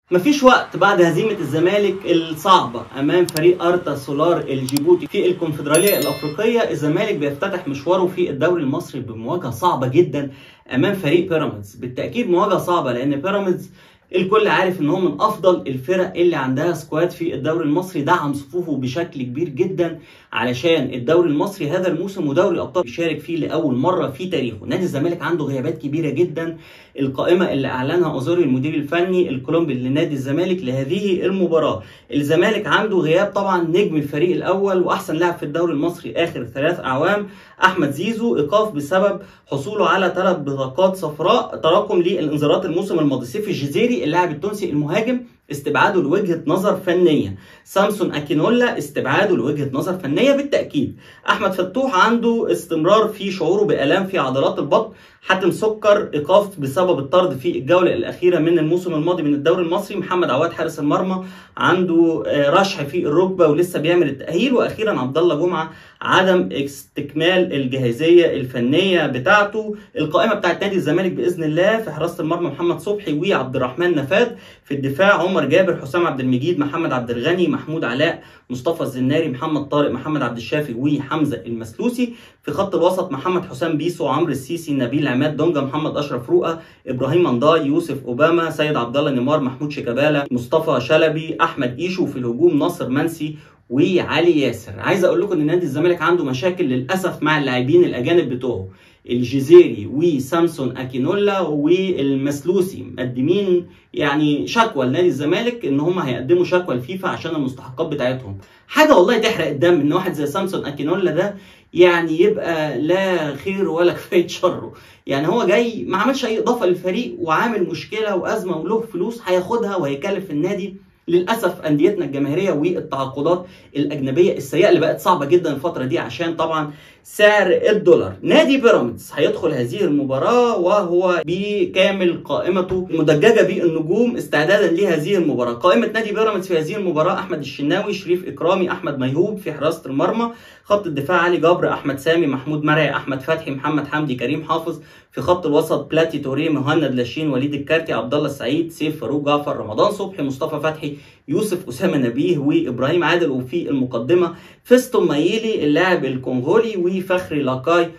مفيش وقت بعد هزيمة الزمالك الصعبة أمام فريق أرتا سولار الجيبوتي في الكونفدرالية الأفريقية الزمالك بيفتتح مشواره في الدوري المصري بمواجهة صعبة جدا أمام فريق بيراميدز بالتأكيد مواجهة صعبة لأن بيراميدز الكل عارف ان هو من افضل الفرق اللي عندها سكواد في الدوري المصري دعم صفوفه بشكل كبير جدا علشان الدوري المصري هذا الموسم ودوري الابطال بيشارك فيه لاول مره في تاريخه نادي الزمالك عنده غيابات كبيره جدا القائمه اللي اعلنها اوزوري المدير الفني الكولومبي لنادي الزمالك لهذه المباراه الزمالك عنده غياب طبعا نجم الفريق الاول واحسن لاعب في الدوري المصري اخر ثلاث اعوام احمد زيزو ايقاف بسبب حصوله على ثلاث بطاقات صفراء تراكم للانذارات الموسم الماضي سيف الجزيري اللاعب التونسي المهاجم استبعاده لوجهه نظر فنيه سامسون اكينولا استبعاده لوجهه نظر فنيه بالتاكيد احمد فتوح عنده استمرار في شعوره بالام في عضلات البطن حاتم سكر ايقاف بسبب الطرد في الجوله الاخيره من الموسم الماضي من الدوري المصري محمد عواد حارس المرمى عنده رشح في الركبه ولسه بيعمل التاهيل واخيرا عبد الله جمعه عدم استكمال الجاهزيه الفنيه بتاعته القائمه بتاعت نادي الزمالك باذن الله في حراسه المرمى محمد صبحي وعبد الرحمن نفاد في الدفاع عمر جابر حسام عبد المجيد محمد عبد الغني محمود علاء مصطفى الزناري محمد طارق محمد عبد الشافي وحمزه المسلوسي في خط الوسط محمد حسام بيسو عمرو السيسي نبيل عماد دونجا محمد اشرف رؤى ابراهيم انضاي يوسف اوباما سيد عبد الله نيمار محمود شيكابالا مصطفى شلبي احمد ايشو في الهجوم ناصر منسي وعلي ياسر عايز اقول لكم ان نادي الزمالك عنده مشاكل للاسف مع اللاعبين الاجانب بتوعه الجزيري وسامسون اكينولا والمسلوسي مقدمين يعني شكوى لنادي الزمالك ان هم هيقدموا شكوى لفيفا عشان المستحقات بتاعتهم حاجه والله تحرق الدم ان واحد زي سامسون اكينولا ده يعني يبقى لا خير ولا كفايه شره يعني هو جاي ما عملش اي اضافه للفريق وعامل مشكله وازمه وله فلوس هياخدها وهيكلف النادي للاسف انديتنا الجماهيريه والتعاقدات الاجنبيه السيئه اللي بقت صعبه جدا الفتره دي عشان طبعا سعر الدولار نادي بيراميدز هيدخل هذه المباراه وهو بكامل قائمته مدججه بالنجوم استعدادا لهذه المباراه قائمه نادي بيراميدز في هذه المباراه احمد الشناوي شريف اكرامي احمد ميهوب في حراسه المرمى خط الدفاع علي جبر احمد سامي محمود مرعي احمد فتحي محمد حمدي كريم حافظ في خط الوسط بلاتي توريه مهند لاشين وليد الكارتي عبد الله السعيد سيف فاروق جعفر رمضان صبحي مصطفى فتحي يوسف اسامه نبيه وابراهيم عادل وفي المقدمه فيستون مايلي اللاعب الكونغولي وفخري لاكاي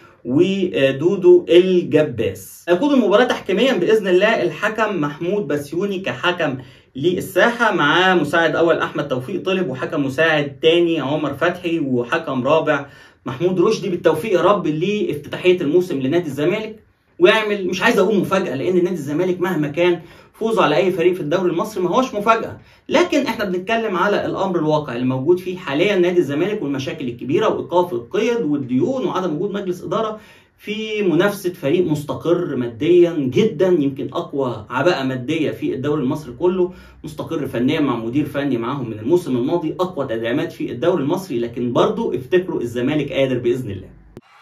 ودودو الجباس يقود المباراه تحكيميا باذن الله الحكم محمود بسيوني كحكم للساحه مع مساعد اول احمد توفيق طلب وحكم مساعد تاني عمر فتحي وحكم رابع محمود رشدي بالتوفيق يا رب لافتتاحيه الموسم لنادي الزمالك ويعمل مش عايز اقول مفاجاه لان نادي الزمالك مهما كان فوزه على اي فريق في الدوري المصري ما هوش مفاجاه لكن احنا بنتكلم على الامر الواقع اللي موجود فيه حاليا نادي الزمالك والمشاكل الكبيره وايقاف القيد والديون وعدم وجود مجلس اداره في منافسه فريق مستقر ماديا جدا يمكن اقوى عباءه ماديه في الدوري المصري كله مستقر فنيا مع مدير فني معاهم من الموسم الماضي اقوى تدعيمات في الدوري المصري لكن برضه افتكروا الزمالك قادر باذن الله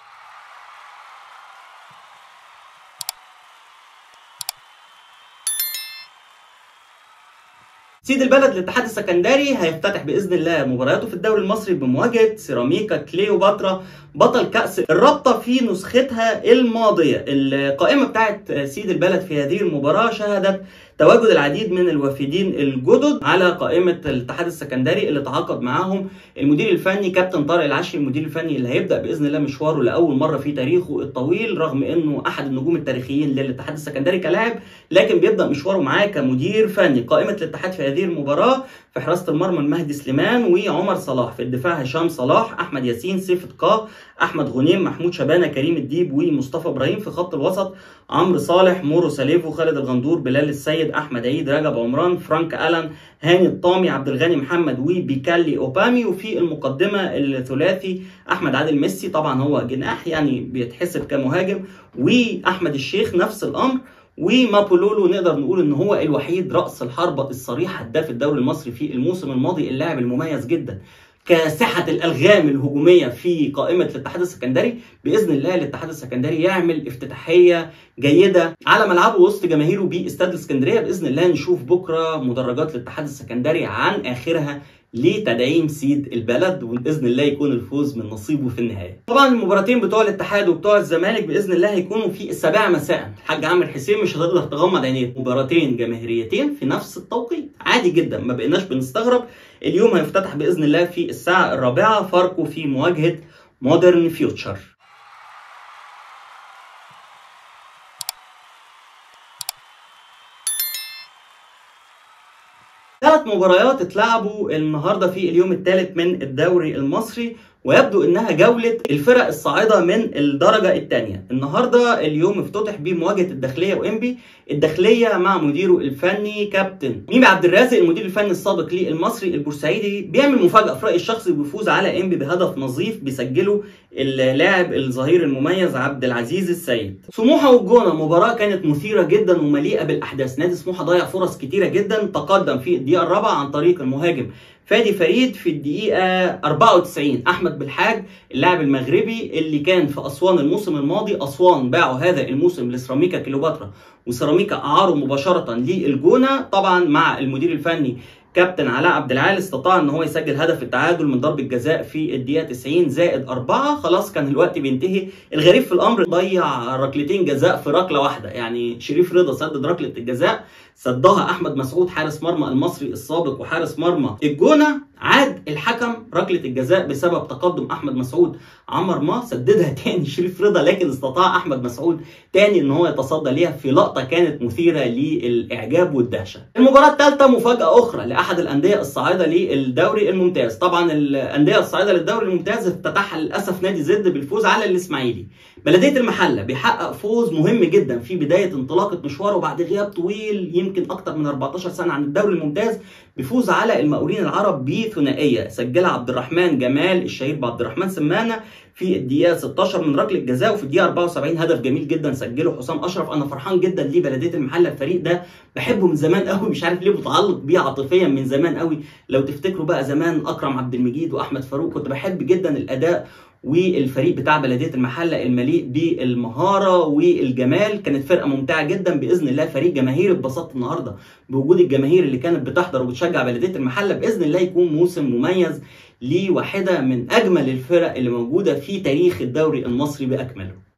سيد البلد الاتحاد السكندري هيفتتح باذن الله مبارياته في الدوري المصري بمواجهه سيراميكا كليوباترا بطل كاس الرابطه في نسختها الماضيه القائمه بتاعت سيد البلد في هذه المباراه شهدت تواجد العديد من الوافدين الجدد على قائمه الاتحاد السكندري اللي تعاقد معاهم المدير الفني كابتن طارق العشري المدير الفني اللي هيبدا باذن الله مشواره لاول مره في تاريخه الطويل رغم انه احد النجوم التاريخيين للاتحاد السكندري كلاعب لكن بيبدا مشواره معاه كمدير فني قائمه الاتحاد في هذه المباراه في حراسه المرمى المهدي سليمان وعمر صلاح في الدفاع هشام صلاح احمد ياسين سيف تقاه احمد غنيم محمود شبانه كريم الديب ومصطفى ابراهيم في خط الوسط عمرو صالح مورو ساليفو خالد الغندور بلال السيد احمد عيد رجب عمران فرانك الان هاني الطامي عبد الغني محمد وبيكالي اوبامي وفي المقدمه الثلاثي احمد عادل ميسي طبعا هو جناح يعني بيتحسب كمهاجم واحمد الشيخ نفس الامر ومابولولو نقدر نقول ان هو الوحيد راس الحربه الصريح هداف الدوري المصري في الموسم الماضي اللاعب المميز جدا كسحه الالغام الهجوميه في قائمه الاتحاد السكندري باذن الله الاتحاد السكندري يعمل افتتاحيه جيده على ملعبه وسط جماهيره باستاد الاسكندريه باذن الله نشوف بكره مدرجات الاتحاد السكندري عن اخرها لتدعيم سيد البلد وباذن الله يكون الفوز من نصيبه في النهايه. طبعا المباراتين بتوع الاتحاد وبتوع الزمالك باذن الله هيكونوا في السابعه مساء، الحاج عامر حسين مش هتقدر تغمض عينيه، مباراتين جماهيريتين في نفس التوقيت، عادي جدا ما بقيناش بنستغرب. اليوم هيفتتح باذن الله في الساعه الرابعه فاركو في مواجهه مودرن فيوتشر. ثلاث مباريات اتلعبوا النهارده في اليوم الثالث من الدوري المصري ويبدو انها جوله الفرق الصاعده من الدرجه الثانيه النهارده اليوم افتتح بمواجهه الداخليه وانبي الداخليه مع مديره الفني كابتن ميمي عبد الرازق المدير الفني السابق للمصري البورسعيدي بيعمل مفاجاه في رايي الشخصي بيفوز على انبي بهدف نظيف بيسجله اللاعب الظهير المميز عبد العزيز السيد سموحه والجونه مباراه كانت مثيره جدا ومليئه بالاحداث نادي سموحه ضيع فرص كتيره جدا تقدم في الدقيقه الرابعه عن طريق المهاجم فادي فريد في الدقيقة 94 أحمد بالحاج اللاعب المغربي اللي كان في أسوان الموسم الماضي أسوان باعوا هذا الموسم لسيراميكا كليوباترا وسيراميكا أعاروا مباشرة للجونة طبعا مع المدير الفني كابتن علاء عبد العال استطاع ان هو يسجل هدف التعادل من ضربه جزاء في الدقيقه 90 زائد 4 خلاص كان الوقت بينتهي الغريب في الامر ضيع ركلتين جزاء في ركله واحده يعني شريف رضا سدد ركله الجزاء سدها احمد مسعود حارس مرمى المصري السابق وحارس مرمى الجونه عاد الحكم ركله الجزاء بسبب تقدم احمد مسعود عمر ما سددها تاني شريف رضا لكن استطاع احمد مسعود تاني ان هو يتصدى ليها في لقطه كانت مثيره للاعجاب والدهشه. المباراه الثالثه مفاجاه اخرى لاحد الانديه الصاعده للدوري الممتاز، طبعا الانديه الصاعده للدوري الممتاز افتتحها للاسف نادي زد بالفوز على الاسماعيلي. بلديه المحله بيحقق فوز مهم جدا في بدايه انطلاقه مشواره بعد غياب طويل يمكن اكثر من 14 سنه عن الدوري الممتاز بيفوز على المقاولين العرب بثنائيه سجلها عبد الرحمن جمال الشهير بعبد الرحمن سمانه في الدقيقه 16 من ركله جزاء وفي الدقيقه 74 هدف جميل جدا سجله حسام اشرف انا فرحان جدا لبلديه المحله الفريق ده بحبه من زمان قوي مش عارف ليه متعلق بيه عاطفيا من زمان قوي لو تفتكروا بقى زمان اكرم عبد المجيد واحمد فاروق كنت بحب جدا الاداء والفريق بتاع بلديه المحله المليء بالمهاره والجمال كانت فرقه ممتعه جدا باذن الله فريق جماهيري اتبسطت النهارده بوجود الجماهير اللي كانت بتحضر وبتشجع بلديه المحله باذن الله يكون موسم مميز لواحده من اجمل الفرق اللي موجوده في تاريخ الدوري المصري باكمله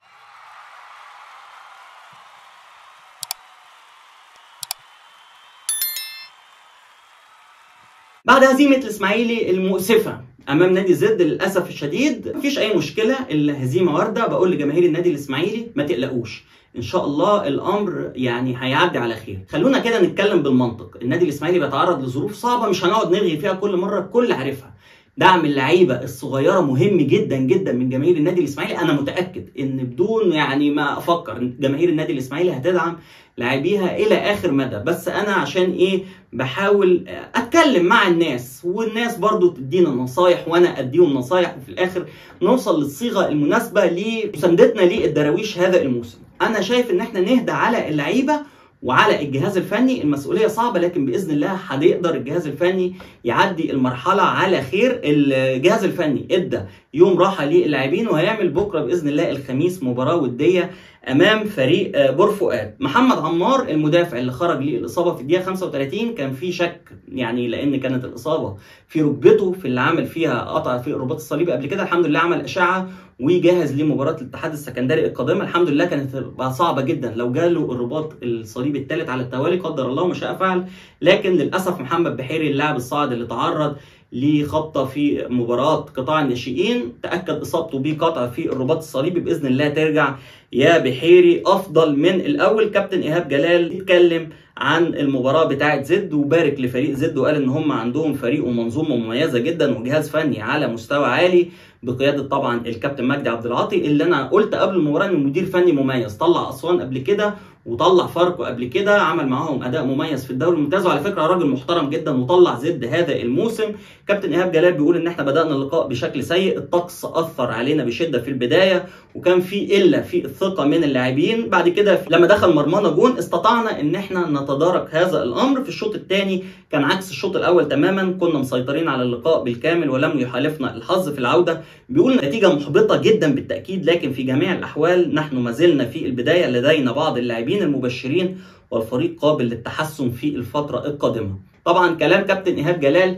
بعد هزيمه الاسماعيلي المؤسفه امام نادي زد للاسف الشديد مفيش اي مشكله الهزيمه وارده بقول لجماهير النادي الاسماعيلي ما تقلقوش ان شاء الله الامر يعني هيعدي على خير خلونا كده نتكلم بالمنطق النادي الاسماعيلي بيتعرض لظروف صعبه مش هنقعد نرغي فيها كل مره الكل عارفها دعم اللعيبه الصغيره مهم جدا جدا من جماهير النادي الاسماعيلي انا متاكد ان بدون يعني ما افكر جماهير النادي الاسماعيلي هتدعم لاعبيها الى اخر مدى بس انا عشان ايه بحاول اتكلم مع الناس والناس برضو تدينا نصايح وانا اديهم نصايح وفي الاخر نوصل للصيغه المناسبه لمساندتنا للدراويش هذا الموسم انا شايف ان احنا نهدى على اللعيبه وعلى الجهاز الفني المسؤوليه صعبه لكن باذن الله هيقدر الجهاز الفني يعدي المرحله على خير الجهاز الفني ادى يوم راحه للاعبين وهيعمل بكره باذن الله الخميس مباراه وديه امام فريق بور فؤاد محمد عمار المدافع اللي خرج للاصابه في الدقيقه 35 كان في شك يعني لان كانت الاصابه في ركبته في اللي عمل فيها قطع في الرباط الصليبي قبل كده الحمد لله عمل اشعه وجاهز لمباراه الاتحاد السكندري القادمه الحمد لله كانت هتبقى صعبه جدا لو جاله الرباط الصليبي الثالث على التوالي قدر الله ما شاء فعل لكن للاسف محمد بحيري اللاعب الصاعد اللي تعرض لخبطه في مباراه قطاع الناشئين تاكد اصابته بقطع في الرباط الصليبي باذن الله ترجع يا بحيري افضل من الاول كابتن ايهاب جلال اتكلم عن المباراه بتاعه زد وبارك لفريق زد وقال ان هم عندهم فريق ومنظومه مميزه جدا وجهاز فني على مستوى عالي بقياده طبعا الكابتن مجدي عبد العاطي اللي انا قلت قبل المباراه انه مدير فني مميز طلع اسوان قبل كده وطلع فاركو قبل كده عمل معاهم اداء مميز في الدوري الممتاز وعلى فكره راجل محترم جدا وطلع زد هذا الموسم كابتن ايهاب جلال بيقول ان احنا بدانا اللقاء بشكل سيء الطقس اثر علينا بشده في البدايه وكان في قله في الثقه من اللاعبين بعد كده لما دخل مرمانا جون استطعنا ان احنا نتدارك هذا الامر في الشوط الثاني كان عكس الشوط الاول تماما كنا مسيطرين على اللقاء بالكامل ولم يحالفنا الحظ في العوده بيقول نتيجه محبطه جدا بالتاكيد لكن في جميع الاحوال نحن ما زلنا في البدايه لدينا بعض اللاعبين المبشرين والفريق قابل للتحسن في الفتره القادمه طبعا كلام كابتن ايهاب جلال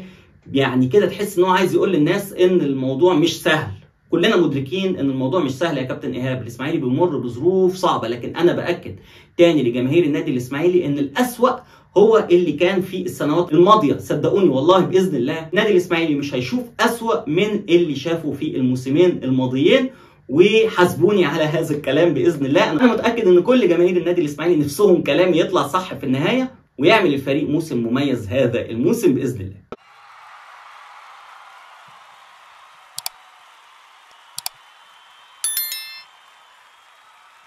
يعني كده تحس ان هو عايز يقول للناس ان الموضوع مش سهل كلنا مدركين ان الموضوع مش سهل يا كابتن ايهاب الاسماعيلي بيمر بظروف صعبه لكن انا باكد تاني لجماهير النادي الاسماعيلي ان الاسوا هو اللي كان في السنوات الماضيه صدقوني والله باذن الله النادي الاسماعيلي مش هيشوف اسوا من اللي شافه في الموسمين الماضيين وحاسبوني على هذا الكلام باذن الله انا متاكد ان كل جماهير النادي الاسماعيلي نفسهم كلام يطلع صح في النهايه ويعمل الفريق موسم مميز هذا الموسم باذن الله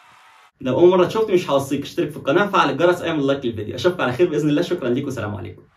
لو اول مره تشوفني مش هوصيك اشترك في القناه فعل الجرس اعمل لايك للفيديو اشوفكم على خير باذن الله شكرا ليكم والسلام عليكم